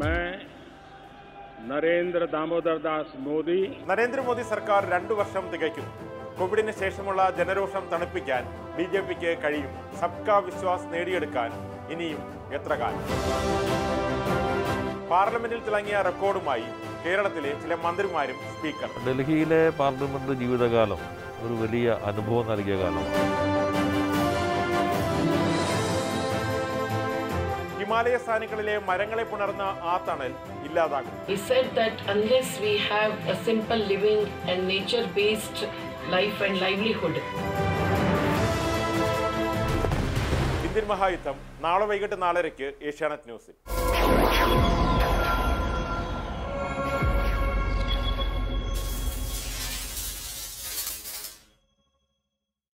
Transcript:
मैं नरेंद्र दामोदर दास मोदी നരേന്ദ്രമോദി സർക്കാർ രണ്ടു വർഷം തികയ്ക്കുന്നു കോവിഡിന് ശേഷമുള്ള ജനരോഷം തണുപ്പിക്കാൻ ബി ജെ പിക്ക് കഴിയും സബ്കാ വിശ്വാസ് നേടിയെടുക്കാൻ ഇനിയും എത്ര കാലം പാർലമെന്റിൽ തിളങ്ങിയ റെക്കോർഡുമായി കേരളത്തിലെ ചില മന്ത്രിമാരും സ്പീക്കർ ഡൽഹിയിലെ പാർലമെന്റ് ജീവിതകാലം ഒരു വലിയ അനുഭവം നൽകിയ കാലമാണ് ഹിമാലയ സ്ഥാനങ്ങളിലെ മരങ്ങളെ പുണർന്ന ആ തണൽ ഇല്ലാതാകും He said that unless we have a simple living and nature based life and livelihood, Indian മഹായുദ്ധം നാളെ വൈകിട്ട് നാലരയ്ക്ക് ഏഷ്യാനെറ്റ് ന്യൂസിൽ